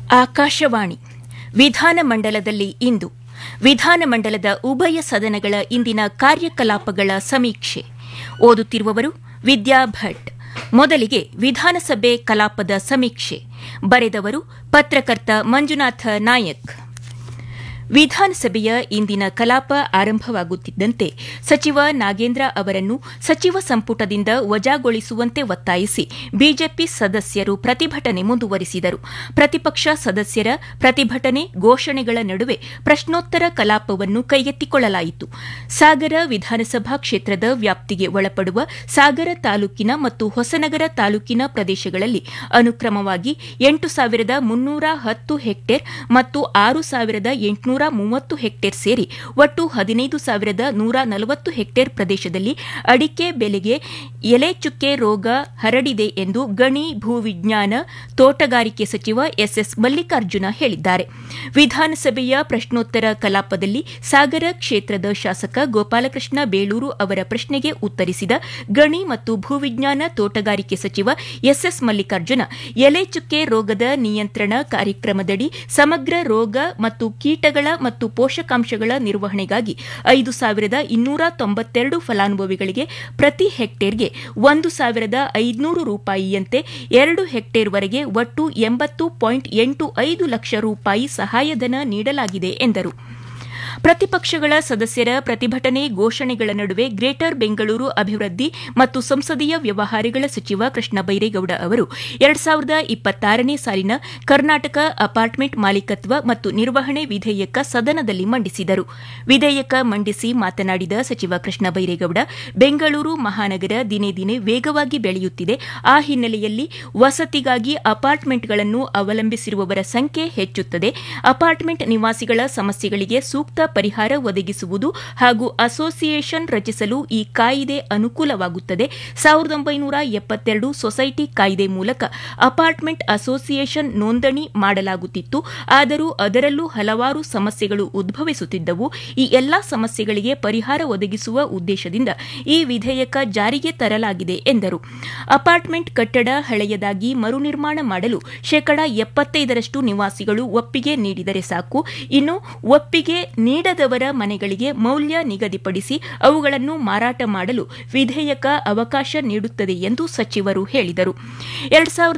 ಆಕಾಶವಾಣಿ ವಿಧಾನಮಂಡಲದಲ್ಲಿ ಇಂದು ವಿಧಾನಮಂಡಲದ ಉಭಯ ಸದನಗಳ ಇಂದಿನ ಕಾರ್ಯಕಲಾಪಗಳ ಸಮೀಕ್ಷೆ ಓದುತ್ತಿರುವವರು ವಿದ್ಯಾ ಭಟ್ ಮೊದಲಿಗೆ ವಿಧಾನಸಭೆ ಕಲಾಪದ ಸಮೀಕ್ಷೆ ಬರೆದವರು ಪತ್ರಕರ್ತ ಮಂಜುನಾಥ ನಾಯಕ್ ವಿಧಾನಸಭೆಯ ಇಂದಿನ ಕಲಾಪ ಆರಂಭವಾಗುತ್ತಿದ್ದಂತೆ ಸಚಿವ ನಾಗೇಂದ್ರ ಅವರನ್ನು ಸಚಿವ ಸಂಪುಟದಿಂದ ವಜಾಗೊಳಿಸುವಂತೆ ಒತ್ತಾಯಿಸಿ ಬಿಜೆಪಿ ಸದಸ್ಯರು ಪ್ರತಿಭಟನೆ ಮುಂದುವರಿಸಿದರು ಪ್ರತಿಪಕ್ಷ ಸದಸ್ಯರ ಪ್ರತಿಭಟನೆ ಘೋಷಣೆಗಳ ನಡುವೆ ಪ್ರಶ್ನೋತ್ತರ ಕಲಾಪವನ್ನು ಕೈಗೆತ್ತಿಕೊಳ್ಳಲಾಯಿತು ಸಾಗರ ವಿಧಾನಸಭಾ ಕ್ಷೇತ್ರದ ವ್ಯಾಪ್ತಿಗೆ ಒಳಪಡುವ ಸಾಗರ ತಾಲೂಕಿನ ಮತ್ತು ಹೊಸನಗರ ತಾಲೂಕಿನ ಪ್ರದೇಶಗಳಲ್ಲಿ ಅನುಕ್ರಮವಾಗಿ ಎಂಟು ಸಾವಿರದ ಮುನ್ನೂರ ಹತ್ತು ಹೆಕ್ಟೇರ್ ಮತ್ತು ಆರು ಸಾವಿರದ ಎಂಟುನೂರ ಮೂವತ್ತು ಹೆಕ್ಟೇರ್ ಸೇರಿ ಒಟ್ಟು ಹದಿನೈದು ಸಾವಿರದ ನೂರ ನಲವತ್ತು ಹೆಕ್ಟೇರ್ ಪ್ರದೇಶದಲ್ಲಿ ಅಡಿಕೆ ಬೆಲೆಗೆ ಎಲೆ ಚುಕ್ಕೆ ರೋಗ ಹರಡಿದೆ ಎಂದು ಗಣಿ ಭೂವಿಜ್ಞಾನ ತೋಟಗಾರಿಕೆ ಸಚಿವ ಎಸ್ಎಸ್ ಮಲ್ಲಿಕಾರ್ಜುನ ಹೇಳಿದ್ದಾರೆ ವಿಧಾನಸಭೆಯ ಪ್ರಶ್ನೋತ್ತರ ಕಲಾಪದಲ್ಲಿ ಸಾಗರ ಕ್ಷೇತ್ರದ ಶಾಸಕ ಗೋಪಾಲಕೃಷ್ಣ ಬೇಳೂರು ಅವರ ಪ್ರಶ್ನೆಗೆ ಉತ್ತರಿಸಿದ ಗಣಿ ಮತ್ತು ಭೂವಿಜ್ಞಾನ ತೋಟಗಾರಿಕೆ ಸಚಿವ ಎಸ್ಎಸ್ ಮಲ್ಲಿಕಾರ್ಜುನ ಎಲೆ ಚುಕ್ಕೆ ರೋಗದ ನಿಯಂತ್ರಣ ಕಾರ್ಯಕ್ರಮದಡಿ ಸಮಗ್ರ ರೋಗ ಮತ್ತು ಕೀಟಗಳ ಮತ್ತು ಪೋಷಕಾಂಶಗಳ ನಿರ್ವಹಣೆಗಾಗಿ ಐದು ಸಾವಿರದ ಇನ್ನೂರ ತೊಂಬತ್ತೆರಡು ಫಲಾನುಭವಿಗಳಿಗೆ ಪ್ರತಿ ಹೆಕ್ಟೇರ್ಗೆ ಒಂದು ಸಾವಿರದ ಐದುನೂರು ರೂಪಾಯಿಯಂತೆ ಎರಡು ಹೆಕ್ಟೇರ್ವರೆಗೆ ಒಟ್ಟು ಎಂಬತ್ತು ಪಾಯಿಂಟ್ ಎಂಟು ಐದು ಲಕ್ಷ ರೂಪಾಯಿ ಸಹಾಯಧನ ನೀಡಲಾಗಿದೆ ಎಂದರು ಪ್ರತಿಪಕ್ಷಗಳ ಸದಸ್ಯರ ಪ್ರತಿಭಟನೆ ಘೋಷಣೆಗಳ ನಡುವೆ ಗ್ರೇಟರ್ ಬೆಂಗಳೂರು ಅಭಿವೃದ್ಧಿ ಮತ್ತು ಸಂಸದೀಯ ವ್ಯವಹಾರಗಳ ಸಚಿವ ಕೃಷ್ಣ ಬೈರೇಗೌಡ ಅವರು ಎರಡು ಸಾವಿರದ ಇಪ್ಪತ್ತಾರನೇ ಸಾಲಿನ ಕರ್ನಾಟಕ ಅಪಾರ್ಟ್ಮೆಂಟ್ ಮಾಲೀಕತ್ವ ಮತ್ತು ನಿರ್ವಹಣೆ ವಿಧೇಯಕ ಸದನದಲ್ಲಿ ಮಂಡಿಸಿದರು ವಿಧೇಯಕ ಮಂಡಿಸಿ ಮಾತನಾಡಿದ ಸಚಿವ ಕೃಷ್ಣ ಬೈರೇಗೌಡ ಬೆಂಗಳೂರು ಮಹಾನಗರ ದಿನೇ ದಿನೇ ವೇಗವಾಗಿ ಬೆಳೆಯುತ್ತಿದೆ ಆ ಹಿನ್ನೆಲೆಯಲ್ಲಿ ವಸತಿಗಾಗಿ ಅಪಾರ್ಟ್ಮೆಂಟ್ಗಳನ್ನು ಅವಲಂಬಿಸಿರುವವರ ಸಂಖ್ಯೆ ಹೆಚ್ಚುತ್ತದೆ ಅಪಾರ್ಟ್ಮೆಂಟ್ ನಿವಾಸಿಗಳ ಸಮಸ್ಯೆಗಳಿಗೆ ಸೂಕ್ತ ಪರಿಹಾರ ಒದಗಿಸುವುದು ಹಾಗೂ ಅಸೋಸಿಯೇಷನ್ ರಚಿಸಲು ಈ ಕಾಯಿದೆ ಅನುಕೂಲವಾಗುತ್ತದೆ ಸಾವಿರದ ಒಂಬೈನೂರ ಎಪ್ಪತ್ತೆರಡು ಸೊಸೈಟಿ ಕಾಯ್ದೆ ಮೂಲಕ ಅಪಾರ್ಟ್ಮೆಂಟ್ ಅಸೋಸಿಯೇಷನ್ ನೋಂದಣಿ ಮಾಡಲಾಗುತ್ತಿತ್ತು ಆದರೂ ಅದರಲ್ಲೂ ಹಲವಾರು ಸಮಸ್ಯೆಗಳು ಉದ್ಭವಿಸುತ್ತಿದ್ದವು ಈ ಎಲ್ಲಾ ಸಮಸ್ಯೆಗಳಿಗೆ ಪರಿಹಾರ ಒದಗಿಸುವ ಉದ್ದೇಶದಿಂದ ಈ ವಿಧೇಯಕ ಜಾರಿಗೆ ತರಲಾಗಿದೆ ಎಂದರು ಅಪಾರ್ಟ್ಮೆಂಟ್ ಕಟ್ಟಡ ಹಳೆಯದಾಗಿ ಮರುನಿರ್ಮಾಣ ಮಾಡಲು ಶೇಕಡಾ ಎಪ್ಪತ್ತೈದರಷ್ಟು ನಿವಾಸಿಗಳು ಒಪ್ಪಿಗೆ ನೀಡಿದರೆ ಸಾಕು ಇನ್ನು ಒಪ್ಪಿಗೆ ನೀಡದವರ ಮನೆಗಳಿಗೆ ಮೌಲ್ಯ ನಿಗದಿಪಡಿಸಿ ಅವುಗಳನ್ನು ಮಾರಾಟ ಮಾಡಲು ವಿಧೇಯಕ ಅವಕಾಶ ನೀಡುತ್ತದೆ ಎಂದು ಸಚಿವರು ಹೇಳಿದರು